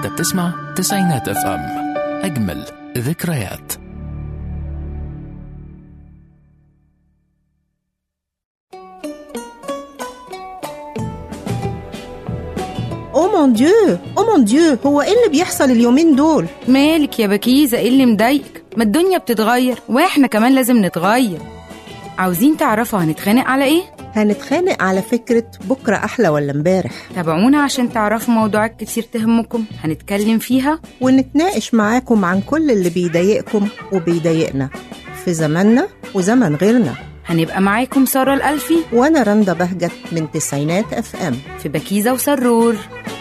انت بتسمع تسعينات اف ام اجمل ذكريات او مون ديو او مون ديو هو ايه اللي بيحصل اليومين دول مالك يا بكيزة ايه اللي مضايقك ما الدنيا بتتغير واحنا كمان لازم نتغير عاوزين تعرفوا هنتخانق على ايه هنتخانق على فكرة بكرة أحلى ولا امبارح تابعونا عشان تعرفوا موضوعات كتير تهمكم هنتكلم فيها ونتناقش معاكم عن كل اللي بيضايقكم وبيضايقنا في زماننا وزمن غيرنا هنبقى معاكم سارة الألفي وأنا رندا بهجت من تسعينات اف ام في بكيزة وسرور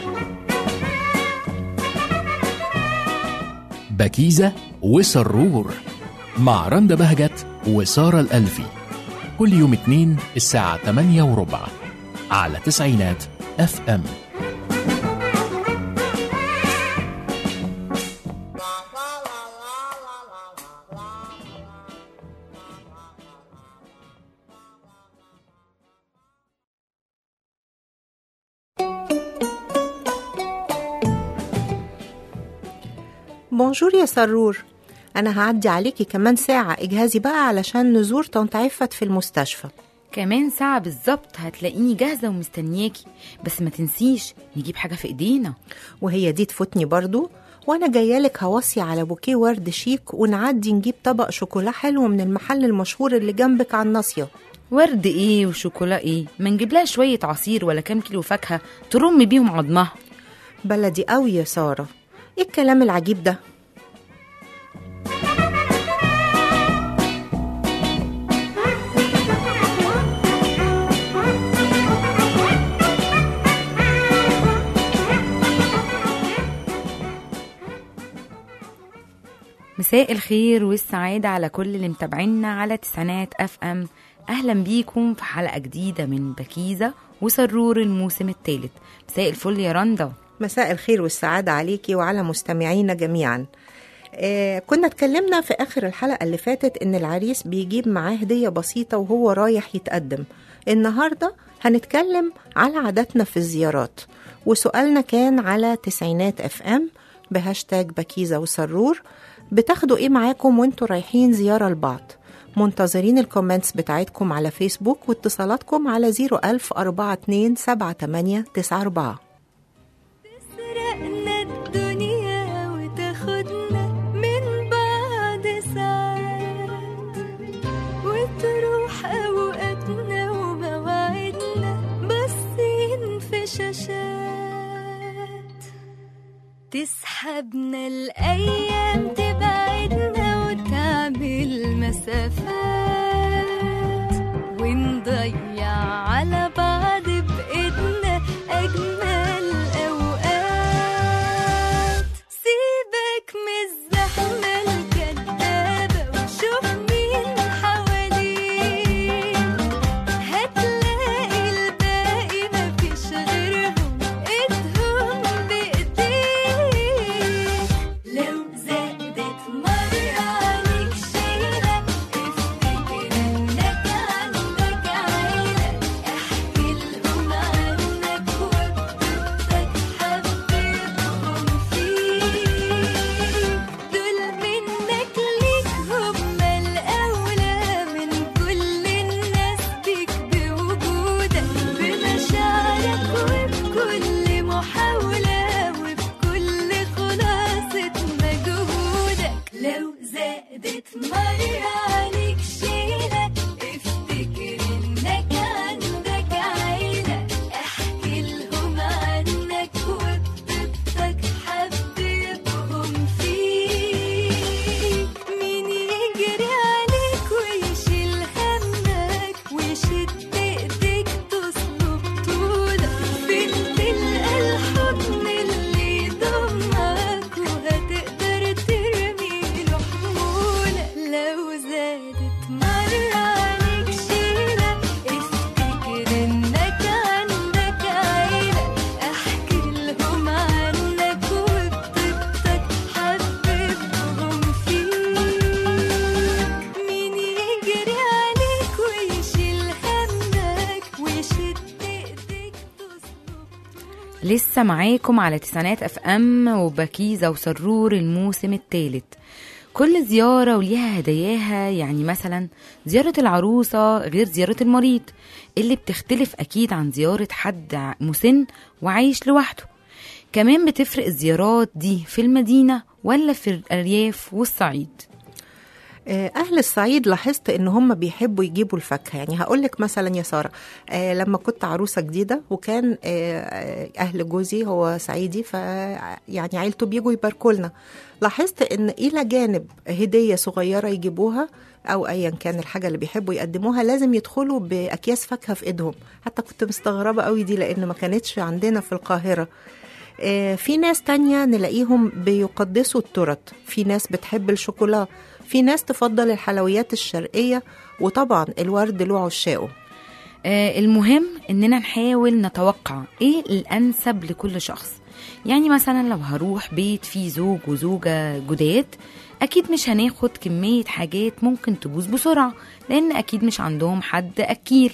بكيزة وسرور مع رندا بهجت وسارة الألفي كل يوم اتنين الساعة 8 وربع على تسعينات اف ام بونجور يا سرور أنا هعدي عليكي كمان ساعة اجهزي بقى علشان نزور طنط عفت في المستشفى كمان ساعة بالظبط هتلاقيني جاهزة ومستنياكي بس ما تنسيش نجيب حاجة في ايدينا وهي دي تفوتني برضو وانا جايالك هوصي على بوكيه ورد شيك ونعدي نجيب طبق شوكولا حلو من المحل المشهور اللي جنبك على الناصيه ورد ايه وشوكولا ايه ما نجيب لها شوية عصير ولا كام كيلو فاكهة ترم بيهم عضمها بلدي قوي يا ساره ايه الكلام العجيب ده مساء الخير والسعادة على كل اللي متابعينا على تسعينات اف ام اهلا بيكم في حلقة جديدة من بكيزة وسرور الموسم الثالث مساء الفل يا رندا مساء الخير والسعاده عليكي وعلى مستمعينا جميعا آه كنا اتكلمنا في اخر الحلقه اللي فاتت ان العريس بيجيب معاه هديه بسيطه وهو رايح يتقدم النهارده هنتكلم على عاداتنا في الزيارات وسؤالنا كان على تسعينات اف ام بهاشتاج بكيزة وسرور بتاخدوا ايه معاكم وانتوا رايحين زيارة لبعض منتظرين الكومنتس بتاعتكم على فيسبوك واتصالاتكم على 01000 42 78 94 تسرقنا الدنيا وتاخدنا من بعد ساعات وتروح أوقاتنا ومواعيدنا باصين في شاشات تسحبنا الأيام تبعدنا وتعمل مسافات ونضيع على بعض بإيدنا أجمل أوقات سيبك من الزحمة الكدابة وشوف مين حواليك هتلاقي الباقي مفيش غيرهم ايدهم بايديك لو زادت مرة عليك شيلة افتكر لسه معاكم على تسعينات اف ام وبكيزة وسرور الموسم الثالث كل زيارة وليها هداياها يعني مثلا زيارة العروسة غير زيارة المريض اللي بتختلف أكيد عن زيارة حد مسن وعايش لوحده كمان بتفرق الزيارات دي في المدينة ولا في الأرياف والصعيد آه، أهل الصعيد لاحظت إن هم بيحبوا يجيبوا الفاكهة يعني هقول لك مثلا يا سارة آه، لما كنت عروسة جديدة وكان آه، أهل جوزي هو صعيدي ف يعني عيلته بيجوا يباركوا لنا لاحظت إن إلى جانب هدية صغيرة يجيبوها أو أيا كان الحاجة اللي بيحبوا يقدموها لازم يدخلوا بأكياس فاكهة في إيدهم حتى كنت مستغربة قوي دي لأن ما كانتش عندنا في القاهرة آه، في ناس تانية نلاقيهم بيقدسوا التورت في ناس بتحب الشوكولا في ناس تفضل الحلويات الشرقية وطبعا الورد له عشاقه آه، المهم اننا نحاول نتوقع ايه الانسب لكل شخص يعني مثلا لو هروح بيت فيه زوج وزوجة جداد اكيد مش هناخد كمية حاجات ممكن تبوظ بسرعة لان اكيد مش عندهم حد اكيل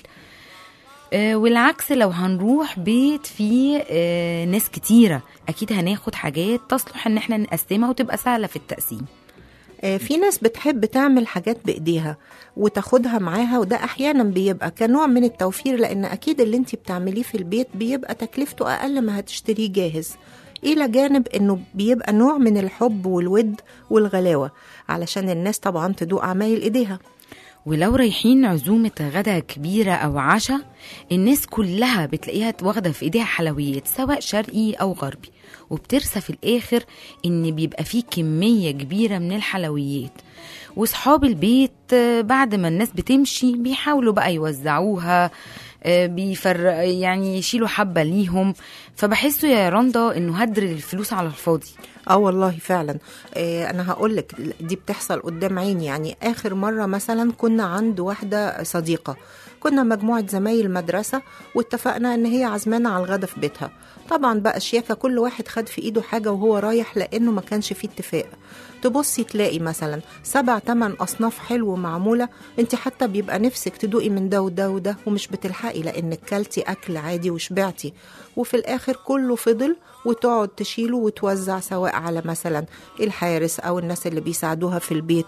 آه، والعكس لو هنروح بيت فيه آه، ناس كتيرة أكيد هناخد حاجات تصلح إن احنا نقسمها وتبقى سهلة في التقسيم آه، في ناس بتحب تعمل حاجات بإيديها وتاخدها معاها وده أحيانا بيبقى كنوع من التوفير لأن أكيد اللي انت بتعمليه في البيت بيبقى تكلفته أقل ما هتشتريه جاهز إلى جانب إنه بيبقى نوع من الحب والود والغلاوة علشان الناس طبعا تدوق عمايل إيديها ولو رايحين عزومة غدا كبيرة أو عشاء الناس كلها بتلاقيها واخدة في إيديها حلويات سواء شرقي أو غربي وبترسى في الآخر إن بيبقى فيه كمية كبيرة من الحلويات وصحاب البيت آه، بعد ما الناس بتمشي بيحاولوا بقى يوزعوها آه، بيفر يعني يشيلوا حبة ليهم فبحسه يا رندا إنه هدر الفلوس على الفاضي اه والله فعلا آه انا هقول لك دي بتحصل قدام عيني يعني اخر مره مثلا كنا عند واحده صديقه كنا مجموعه زمايل مدرسه واتفقنا ان هي عزمانه على الغدا في بيتها طبعا بقى شياكه كل واحد خد في ايده حاجه وهو رايح لانه ما كانش فيه اتفاق تبصي تلاقي مثلا سبع تمن اصناف حلو معموله انت حتى بيبقى نفسك تدوقي من ده وده وده ومش بتلحقي لانك كلتي اكل عادي وشبعتي وفي الاخر كله فضل وتقعد تشيله وتوزع سواء على مثلا الحارس او الناس اللي بيساعدوها في البيت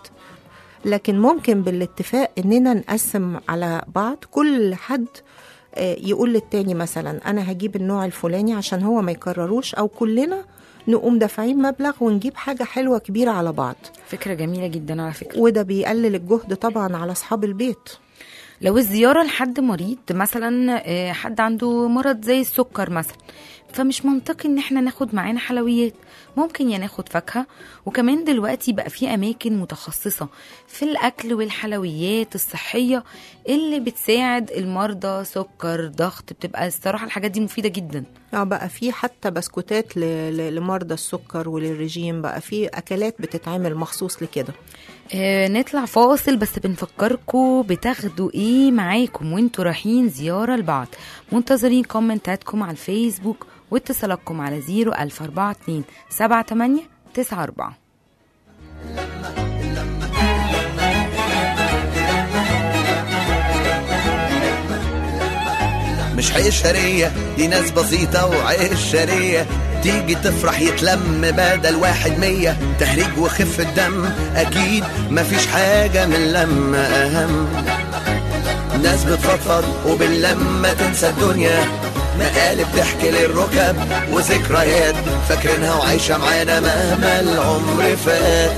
لكن ممكن بالاتفاق اننا نقسم على بعض كل حد آه، يقول للتاني مثلا انا هجيب النوع الفلاني عشان هو ما يكرروش او كلنا نقوم دافعين مبلغ ونجيب حاجة حلوة كبيرة على بعض فكرة جميلة جدا على فكرة وده بيقلل الجهد طبعا على أصحاب البيت لو الزيارة لحد مريض مثلا آه، حد عنده مرض زي السكر مثلا فمش منطقي ان احنا ناخد معانا حلويات ممكن يا ناخد فاكهة وكمان دلوقتي بقى في اماكن متخصصة في الاكل والحلويات الصحية اللي بتساعد المرضى سكر ضغط بتبقى الصراحة الحاجات دي مفيدة جدا اه بقى في حتى بسكوتات ل- ل- لمرضى السكر وللرجيم بقى في أكلات بتتعمل مخصوص لكده آه نطلع فاصل بس بنفكركم بتاخدوا ايه معاكم وانتوا رايحين زيارة لبعض منتظرين كومنتاتكم على الفيسبوك واتصالاتكم على 01042 78 94 مش عشرية دي ناس بسيطة وعشرية تيجي تفرح يتلم بدل واحد مية تهريج وخفة دم أكيد مفيش حاجة من لما أهم ناس بتفضفض وباللمة تنسى الدنيا مقالب تحكي للركب وذكريات فاكرينها وعايشة معانا مهما العمر فات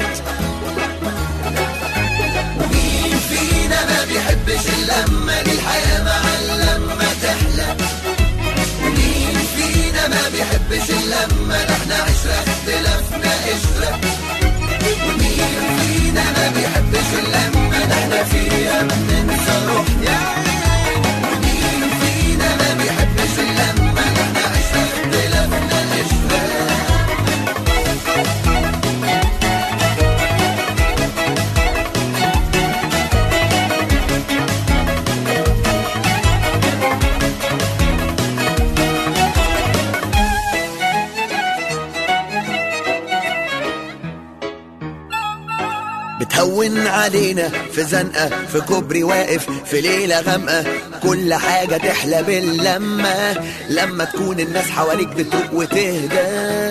مين فينا ما بيحبش اللمة دي الحياة مع اللمة تحلى مين فينا ما بيحبش اللمة ده احنا عشرة اختلافنا قشرة ومين فينا ما بيحبش اللمة ده احنا فيها بننسى روحنا ومين فينا ما بيحبش اللمة ده احنا عشرة اختلافنا قشرة تهون علينا في زنقة في كوبري واقف في ليلة غامقة كل حاجة تحلى باللمة لما تكون الناس حواليك بتروق وتهدى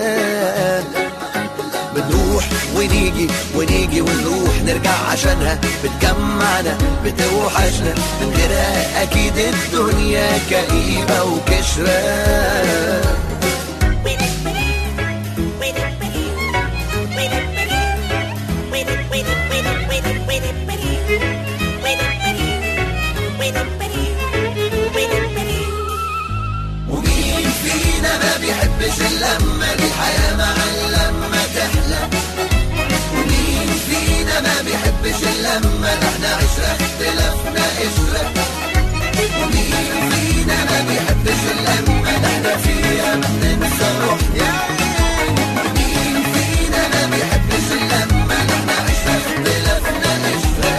بنروح ونيجي ونيجي ونروح نرجع عشانها بتجمعنا بتوحشنا من غيرها اكيد الدنيا كئيبة وكشرة ومين فينا ما بيحبش اللمة دي الحياة مع اللمة تحلى ومين فينا ما بيحبش اللمة ده احنا عشرة اختلافنا قشرة ومين فينا ما بيحبش اللمة ده احنا فيها بننسى روحنا ومين فينا ما بيحبش اللمة ده احنا عشرة اختلافنا قشرة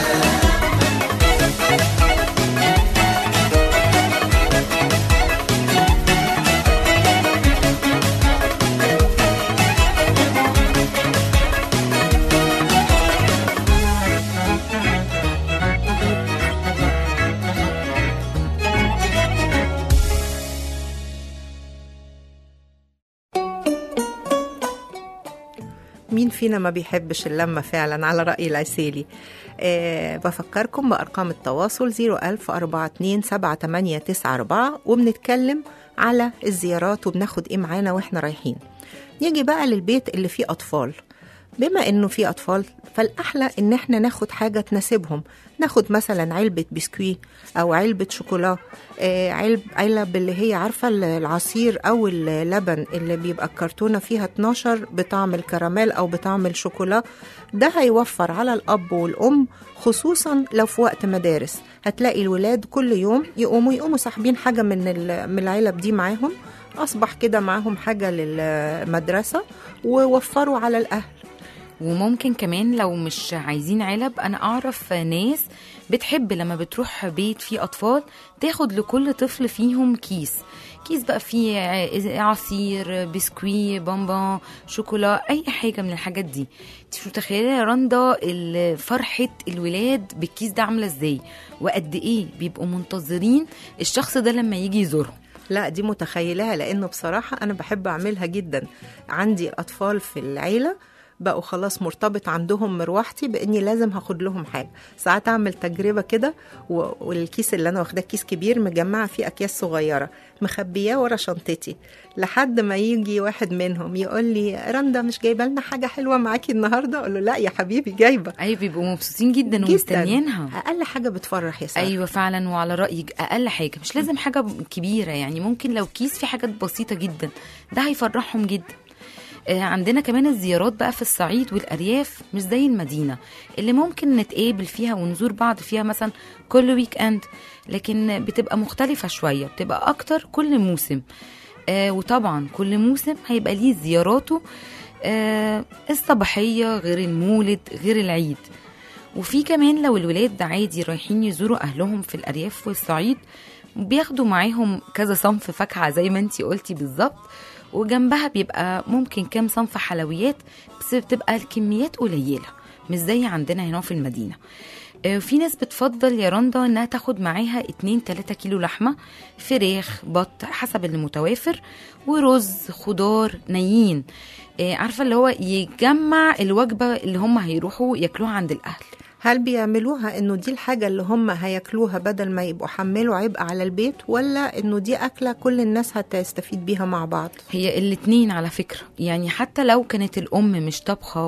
مين فينا ما بيحبش اللمة فعلا على رأي العسيلي أه بفكركم بأرقام التواصل 010427894 وبنتكلم على الزيارات وبناخد ايه معانا واحنا رايحين نيجي بقى للبيت اللي فيه أطفال بما انه في اطفال فالاحلى ان احنا ناخد حاجه تناسبهم ناخد مثلا علبه بسكوي او علبه شوكولا آه علب علب اللي هي عارفه العصير او اللبن اللي بيبقى الكرتونه فيها 12 بطعم الكراميل او بطعم الشوكولا ده هيوفر على الاب والام خصوصا لو في وقت مدارس هتلاقي الولاد كل يوم يقوموا يقوموا ساحبين حاجه من ال- من العلب دي معاهم اصبح كده معاهم حاجه للمدرسه ووفروا على الاهل وممكن كمان لو مش عايزين علب انا اعرف ناس بتحب لما بتروح بيت فيه اطفال تاخد لكل طفل فيهم كيس كيس بقى فيه ع- عصير بسكوي بونبون شوكولا اي حاجه من الحاجات دي انت مش متخيله يا رندا ال- فرحه الولاد بالكيس ده عامله ازاي وقد ايه بيبقوا منتظرين الشخص ده لما يجي يزورهم لا دي متخيلها لانه بصراحه انا بحب اعملها جدا عندي اطفال في العيله بقوا خلاص مرتبط عندهم مروحتي باني لازم هاخد لهم حاجه ساعات اعمل تجربه كده و- والكيس اللي انا واخداه كيس كبير مجمعه فيه اكياس صغيره مخبياه ورا شنطتي لحد ما يجي واحد منهم يقول لي رندا مش جايبه لنا حاجه حلوه معاكي النهارده اقول له لا يا حبيبي جايبه ايوه بيبقوا مبسوطين جدا جدا ومستنيينها اقل حاجه بتفرح يا ساره ايوه فعلا وعلى رايك اقل حاجه مش لازم حاجه كبيره يعني ممكن لو كيس فيه حاجات بسيطه جدا ده هيفرحهم جدا آه، عندنا كمان الزيارات بقى في الصعيد والارياف مش زي المدينه اللي ممكن نتقابل فيها ونزور بعض فيها مثلا كل ويك اند لكن بتبقى مختلفه شويه بتبقى اكتر كل موسم آه وطبعا كل موسم هيبقى ليه زياراته آه الصباحيه غير المولد غير العيد وفي كمان لو الولاد عادي رايحين يزوروا اهلهم في الارياف والصعيد بياخدوا معاهم كذا صنف فاكهه زي ما انتي قلتي بالظبط وجنبها بيبقى ممكن كام صنف حلويات بس بتبقى الكميات قليله مش زي عندنا هنا في المدينه آه، في ناس بتفضل يا رندا انها تاخد معاها 2 3 كيلو لحمه فراخ بط حسب اللي متوافر ورز خضار نيين آه، عارفه اللي هو يجمع الوجبه اللي هم هيروحوا ياكلوها عند الاهل هل بيعملوها انه دي الحاجة اللي هم هياكلوها بدل ما يبقوا حملوا عبء على البيت ولا انه دي اكلة كل الناس هتستفيد بيها مع بعض هي الاتنين على فكرة يعني حتى لو كانت الأم مش طبخة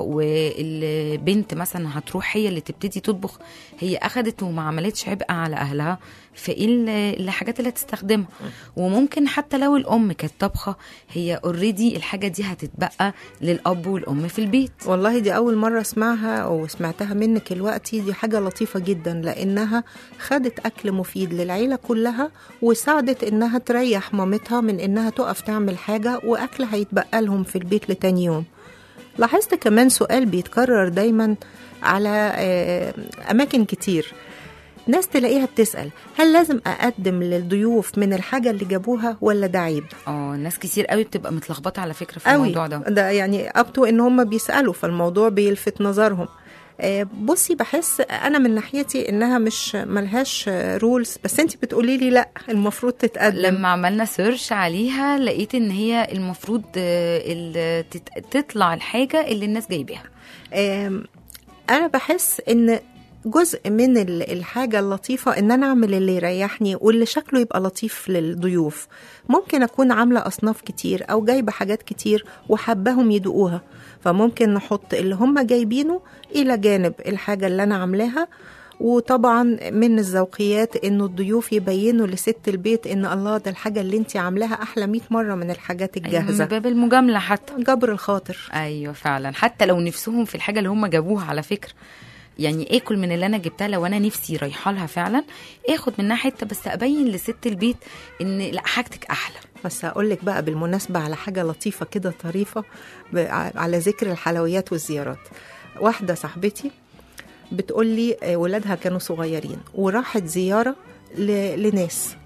والبنت مثلا هتروح هي اللي تبتدي تطبخ هي أخدت وما عملتش عبء على أهلها فإيه ال- الحاجات اللي هتستخدمها وممكن حتى لو الأم كانت طبخة هي اوريدي الحاجة دي هتتبقى للأب والأم في البيت والله دي اول مرة اسمعها وسمعتها منك دلوقتي دي حاجة لطيفة جدا لانها خدت اكل مفيد للعيلة كلها وساعدت انها تريح مامتها من انها تقف تعمل حاجة واكل هيتبقى لهم في البيت لتاني يوم لاحظت كمان سؤال بيتكرر دايما على آه، اماكن كتير ناس تلاقيها بتسأل هل لازم أقدم للضيوف من الحاجة اللي جابوها ولا ده عيب؟ اه ناس كتير قوي بتبقى متلخبطة على فكرة في قوي الموضوع ده ده يعني ابتو ان هم بيسألوا فالموضوع بيلفت نظرهم آه، بصي بحس انا من ناحيتي انها مش ملهاش رولز بس انت بتقولي لي لا المفروض تتقدم لما عملنا سيرش عليها لقيت ان هي المفروض آه، ال- تت- تطلع الحاجه اللي الناس جايباها آم، انا بحس ان جزء من ال- الحاجة اللطيفة إن أنا أعمل اللي يريحني واللي شكله يبقى لطيف للضيوف ممكن أكون عاملة أصناف كتير أو جايبة حاجات كتير وحباهم يدوقوها فممكن نحط اللي هم جايبينه إلى جانب الحاجة اللي أنا عاملاها وطبعا من الذوقيات انه الضيوف يبينوا لست البيت ان الله ده الحاجه اللي انت عاملاها احلى 100 مره من الحاجات أيوة، من الجاهزه باب المجامله حتى جبر الخاطر ايوه فعلا حتى لو نفسهم في الحاجه اللي هم جابوها على فكره يعني اكل من اللي انا جبتها لو انا نفسي رايحه لها فعلا اخد منها حته بس ابين لست البيت ان لا حاجتك احلى بس هقول لك بقى بالمناسبة على حاجة لطيفة كده طريفة ب- ع- على ذكر الحلويات والزيارات واحدة صاحبتي بتقول لي آه، ولادها كانوا صغيرين وراحت زيارة ل- لناس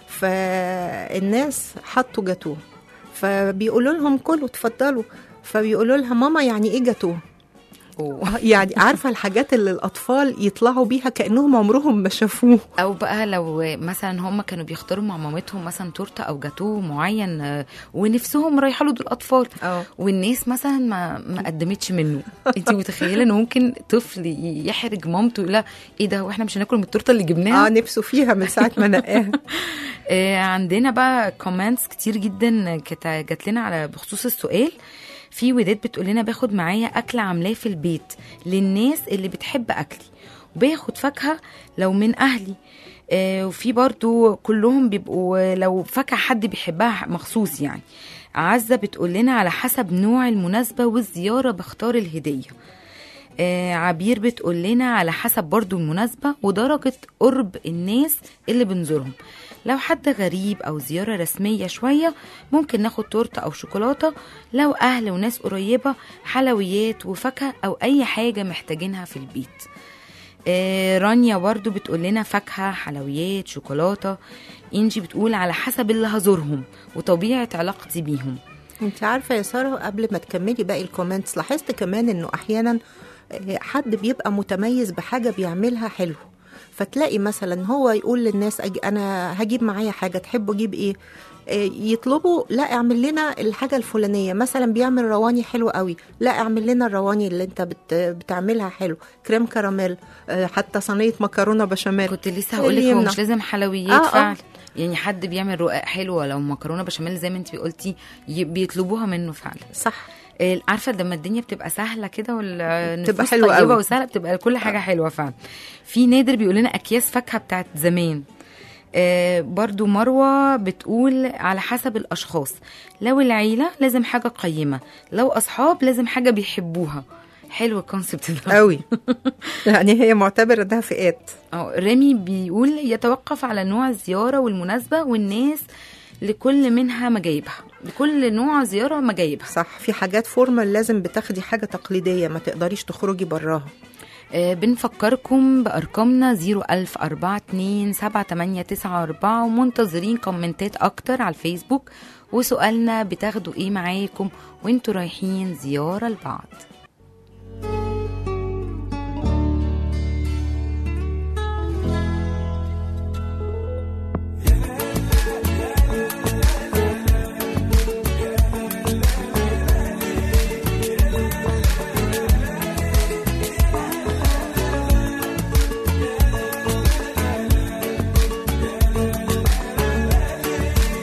فالناس حطوا جاتوه فبيقولوا لهم كلوا اتفضلوا فبيقولوا لها ماما يعني ايه جاتوه يعني عارفة الحاجات اللي الأطفال يطلعوا بيها كأنهم عمرهم ما شافوه او بقى لو مثلا هم كانوا بيختاروا مع مامتهم مثلا تورته او جاتوه معين آه، ونفسهم رايحه له دول الاطفال اه والناس مثلا ما ما قدمتش منه انت متخيله ان ممكن طفل ي- يحرج مامته يقول لها ايه ده واحنا مش هناكل من التورته اللي جبناها اه نفسه فيها من ساعة ما نقاها آه، عندنا بقى كومنتس كتير جدا كانت جات لنا على بخصوص السؤال في وداد بتقول لنا باخد معايا اكل عاملاه في البيت للناس اللي بتحب اكلي وباخد فاكهه لو من اهلي آه، وفي برضو كلهم بيبقوا لو فاكهه حد بيحبها مخصوص يعني عزة بتقول لنا على حسب نوع المناسبة والزيارة بختار الهدية آه عبير بتقول لنا على حسب برضو المناسبة ودرجة قرب الناس اللي بنزورهم لو حد غريب أو زيارة رسمية شوية ممكن ناخد تورتة أو شوكولاتة لو أهل وناس قريبة حلويات وفاكهة أو أي حاجة محتاجينها في البيت آه رانيا برضو بتقول لنا فاكهة حلويات شوكولاتة إنجي بتقول على حسب اللي هزورهم وطبيعة علاقتي بيهم انت عارفه يا ساره قبل ما تكملي باقي الكومنتس لاحظت كمان انه احيانا آه، حد بيبقى متميز بحاجه بيعملها حلو فتلاقي مثلا هو يقول للناس أجي انا هجيب معايا حاجه تحبوا اجيب ايه آه، يطلبوا لا اعمل لنا الحاجه الفلانيه مثلا بيعمل رواني حلو قوي لا اعمل لنا الرواني اللي انت بت بتعملها حلو كريم كراميل آه، حتى صينيه مكرونه بشاميل كنت لسه إيه هقول لك اللي هو يمنع؟ مش لازم حلويات آه، آه. فعلا يعني حد بيعمل رقاق حلو لو مكرونه بشاميل زي ما انت قلتي ي- بيطلبوها منه فعلا صح آه، عارفه لما الدنيا بتبقى سهله كده والنفوس بتبقى حلوة طيبه قوي. وسهله بتبقى كل حاجه حلوه فعلا في نادر بيقول لنا اكياس فاكهه بتاعت زمان آه برضو مروة بتقول على حسب الأشخاص لو العيلة لازم حاجة قيمة لو أصحاب لازم حاجة بيحبوها حلو الكونسبت ده قوي يعني هي معتبره ده فئات اه رامي بيقول يتوقف على نوع الزيارة والمناسبة والناس لكل منها مجايبها لكل نوع زيارة مجايبها صح في حاجات فورمال لازم بتاخدي حاجه تقليديه ما تقدريش تخرجي براها آه بنفكركم بأرقامنا 010427894 ومنتظرين كومنتات أكتر على الفيسبوك وسؤالنا بتاخدوا إيه معاكم وانتوا رايحين زيارة لبعض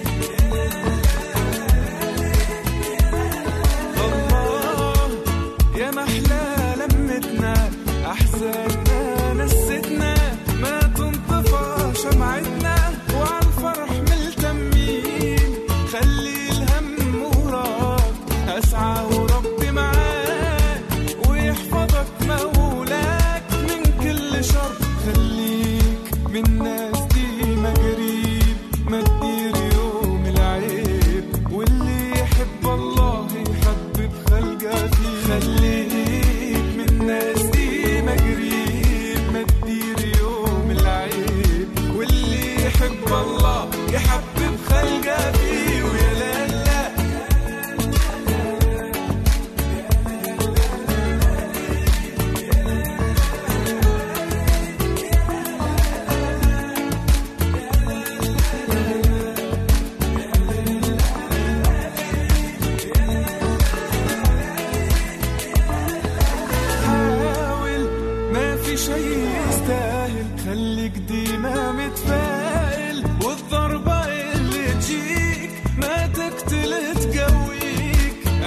الله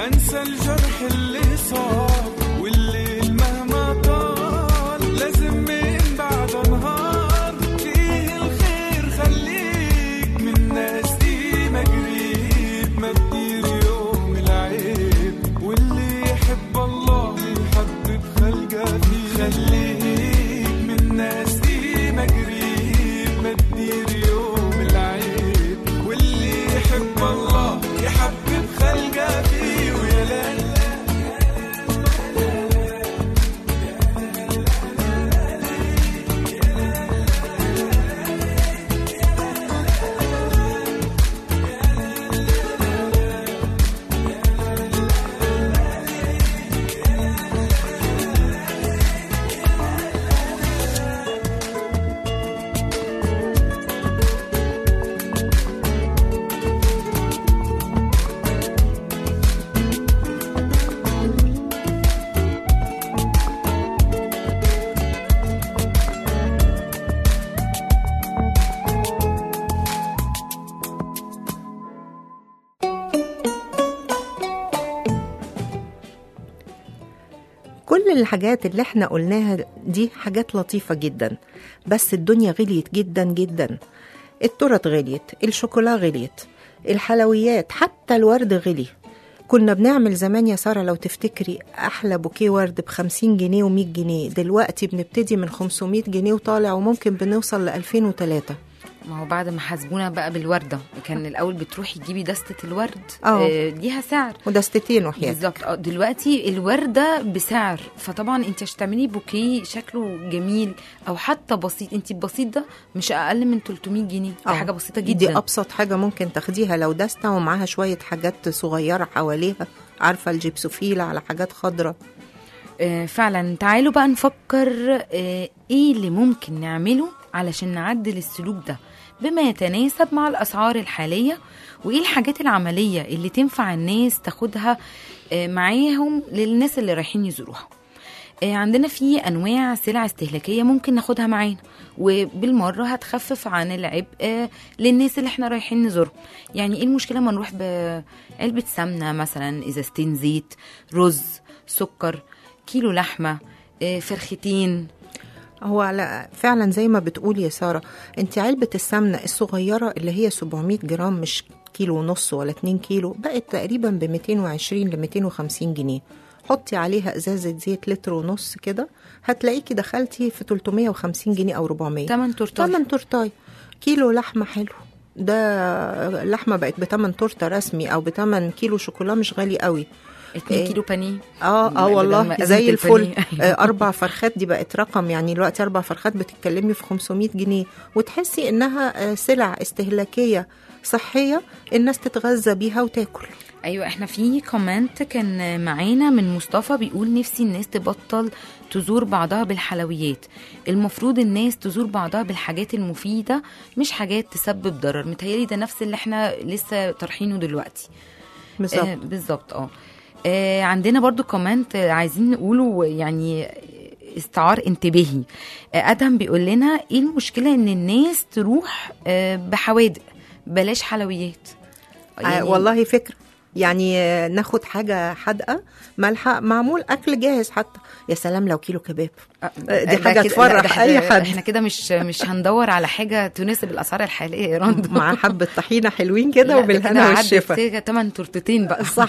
انسى الجرح اللي صار والليل مهما طال لازم من بعد نهار فيه الخير خليك من الناس دي ما قريب ما تدير يوم العيب واللي يحب الله يحبب خلقه فيه خليك من الناس دي ما قريب ما تدير يوم العيب واللي يحب الله يحبب خلقه فيه ويا لا كل الحاجات اللي احنا قلناها دي حاجات لطيفة جدا بس الدنيا غليت جدا جدا التورت غليت الشوكولا غليت الحلويات حتى الورد غلي كنا بنعمل زمان يا سارة لو تفتكري أحلى بوكيه ورد بخمسين جنيه ومية جنيه دلوقتي بنبتدي من 500 جنيه وطالع وممكن بنوصل لألفين وتلاتة ما هو بعد ما حاسبونا بقى بالورده كان الاول بتروحي تجيبي دستة الورد آه. آه، ليها سعر ودستتين وحياتك بالظبط اه دلوقتي الورده بسعر فطبعا انت عشان تعملي بوكيه شكله جميل او حتى بسيط انت البسيط ده مش اقل من 300 جنيه دي آه. حاجه بسيطه دي جدا أبسط حاجة ممكن تاخديها لو دستة ومعاها شوية حاجات صغيرة حواليها عارفة الجبسوفيلا على حاجات خضرة آه، فعلا تعالوا بقى نفكر آه، ايه اللي ممكن نعمله علشان نعدل السلوك ده بما يتناسب مع الاسعار الحاليه وايه الحاجات العمليه اللي تنفع الناس تاخدها آه، معاهم للناس اللي رايحين يزوروها آه، عندنا في انواع سلع استهلاكيه ممكن ناخدها معانا وبالمره هتخفف عن العبء آه، للناس اللي احنا رايحين نزورهم يعني ايه المشكله ما نروح بعلبه سمنه مثلا ازازتين زيت رز سكر كيلو لحمه آه، فرختين هو على فعلا زي ما بتقول يا سارة انت علبة السمنة الصغيرة اللي هي 700 جرام مش كيلو ونص ولا 2 كيلو بقت تقريبا ب 220 ل 250 جنيه حطي عليها ازازة زيت لتر ونص كده هتلاقيكي دخلتي في 350 جنيه او 400 تمن تورتايه تمن تورتاي كيلو لحمة حلو ده لحمة بقت بتمن تورتة رسمي او بتمن كيلو شوكولا مش غالي قوي 2 إيه. كيلو بانيه اه اه بدل ما والله أزمة زي الفل البانيه. آه، اربع فرخات دي بقت رقم يعني دلوقتي اربع فرخات بتتكلمي في 500 جنيه وتحسي انها آه، سلع استهلاكيه صحيه الناس تتغذى بيها وتاكل ايوه احنا في كومنت كان معانا من مصطفى بيقول نفسي الناس تبطل تزور بعضها بالحلويات المفروض الناس تزور بعضها بالحاجات المفيده مش حاجات تسبب ضرر متهيألي ده نفس اللي احنا لسه طرحينه دلوقتي بالظبط آه بالظبط اه آه، عندنا برضو كومنت آه، عايزين نقوله يعني استعار انتباهي آه، ادهم بيقول لنا ايه المشكله ان الناس تروح آه، بحوادق بلاش حلويات آه والله فكره يعني آه، ناخد حاجه حادقه مالحه معمول اكل جاهز حتى يا سلام لو كيلو كباب آه، دي ده حاجة كده- تفرح لا، ده أي إحنا- حد. احنا كده مش مش هندور على حاجه تناسب الاسعار الحاليه يا رندو مع حبه طحينه حلوين كده لا، ده وبالهنا كده عدت والشفا كده تمن تورتتين بقى صح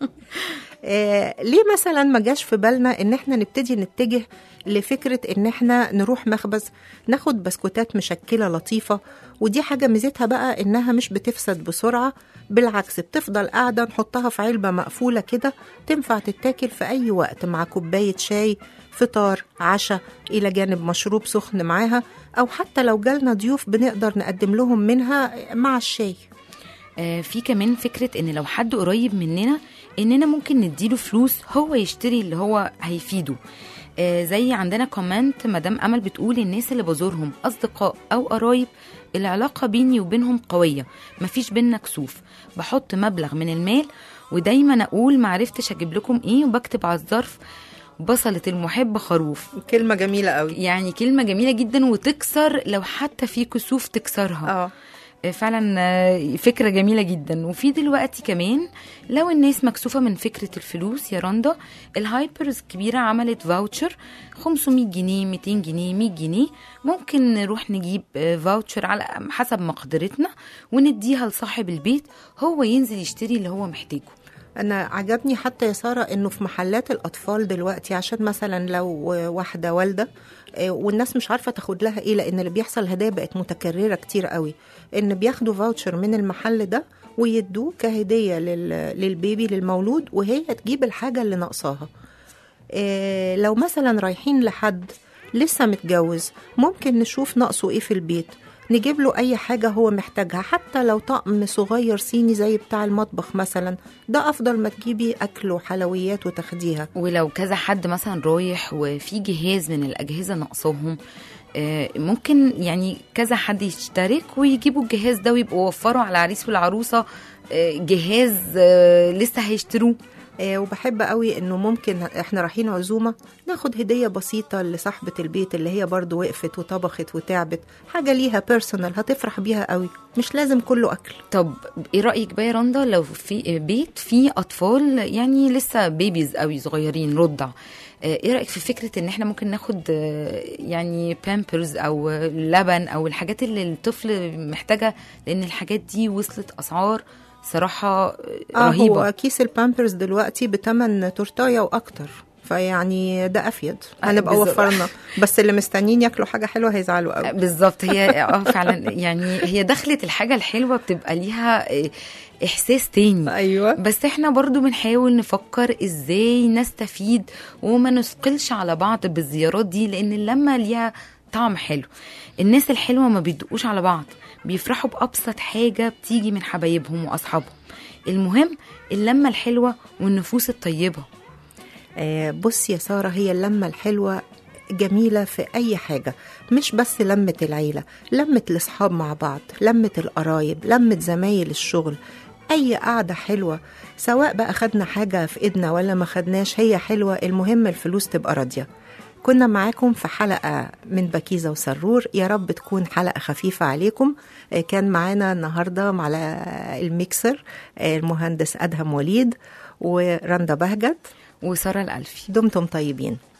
آه ليه مثلا ما جاش في بالنا ان احنا نبتدي نتجه لفكره ان احنا نروح مخبز ناخد بسكوتات مشكله لطيفه ودي حاجه ميزتها بقى انها مش بتفسد بسرعه بالعكس بتفضل قاعده نحطها في علبه مقفوله كده تنفع تتاكل في اي وقت مع كوبايه شاي فطار عشاء الى جانب مشروب سخن معاها او حتى لو جالنا ضيوف بنقدر نقدم لهم منها مع الشاي آه، في كمان فكرة ان لو حد قريب مننا اننا ممكن نديله فلوس هو يشتري اللي هو هيفيده آه، زي عندنا كومنت مدام امل بتقول الناس اللي بزورهم اصدقاء او قرايب العلاقة بيني وبينهم قوية مفيش بينا كسوف بحط مبلغ من المال ودايما اقول معرفتش اجيب لكم ايه وبكتب على الظرف بصلت المحب خروف كلمه جميله قوي يعني كلمة جميلة جدا وتكسر لو حتى في كسوف تكسرها اه آه، فعلا آه، فكرة جميلة جدا وفي دلوقتي كمان لو الناس مكسوفة من فكرة الفلوس يا رندا الهايبرز الكبيرة عملت فاوتشر 500 جنيه 200 جنيه 100 جنيه ممكن نروح نجيب آه، فاوتشر على حسب مقدرتنا ونديها لصاحب البيت هو ينزل يشتري اللي هو محتاجه انا عجبني حتى يا ساره انه في محلات الاطفال دلوقتي عشان مثلا لو واحده والده آه، والناس مش عارفه تاخد لها ايه لان اللي بيحصل هدايا بقت متكرره كتير قوي ان بياخدوا فاوتشر من المحل ده ويدوه كهديه لل- للبيبي للمولود وهي تجيب الحاجه اللي ناقصاها آه، لو مثلا رايحين لحد لسه متجوز ممكن نشوف ناقصه ايه في البيت نجيب له اي حاجه هو محتاجها حتى لو طقم صغير صيني زي بتاع المطبخ مثلا ده افضل ما تجيبي اكل وحلويات وتاخديها ولو كذا حد مثلا رايح وفي جهاز من الأجهزة ناقصاهم آه، ممكن يعني كذا حد يشترك ويجيبوا الجهاز ده ويبقوا وفروا على العريس والعروسة آه، جهاز آه، لسه هيشتروه آه، وبحب قوي انه ممكن احنا رايحين عزومه ناخد هديه بسيطه لصاحبه البيت اللي هي برضو وقفت وطبخت وتعبت حاجه ليها بيرسونال هتفرح بيها قوي مش لازم كله اكل طب ايه رايك بقى يا رندا لو في بيت فيه اطفال يعني لسه بيبيز قوي صغيرين رضع آه، ايه رايك في فكره ان احنا ممكن ناخد آه، يعني بامبرز او لبن او الحاجات اللي الطفل محتاجها لان الحاجات دي وصلت اسعار صراحه آه، اه رهيبه هو كيس البامبرز دلوقتي بتمن تورتايه واكتر فيعني ده افيد آه، هنبقى بالظبط. وفرنا بس اللي مستنيين ياكلوا حاجه حلوه هيزعلوا آه، قوي بالظبط هي اه فعلا يعني هي دخلت الحاجه الحلوه بتبقى ليها آه، احساس تاني ايوه بس احنا برضو بنحاول نفكر ازاي نستفيد وما نثقلش على بعض بالزيارات دي لان اللمه ليها طعم حلو الناس الحلوه ما بيدقوش على بعض بيفرحوا بابسط حاجه بتيجي من حبايبهم واصحابهم المهم اللمه الحلوه والنفوس الطيبه آه، بص يا سارة هي اللمة الحلوة جميلة في أي حاجة مش بس لمة العيلة لمة الأصحاب مع بعض لمة القرايب لمة زمايل الشغل أي قعدة حلوة سواء بقى خدنا حاجة في إيدنا ولا ما خدناش هي حلوة المهم الفلوس تبقى راضية كنا معاكم في حلقة من بكيزة وسرور يا رب تكون حلقة خفيفة عليكم آه، كان معانا النهاردة على الميكسر آه، المهندس أدهم وليد ورندا بهجت وساره الالفي دمتم طيبين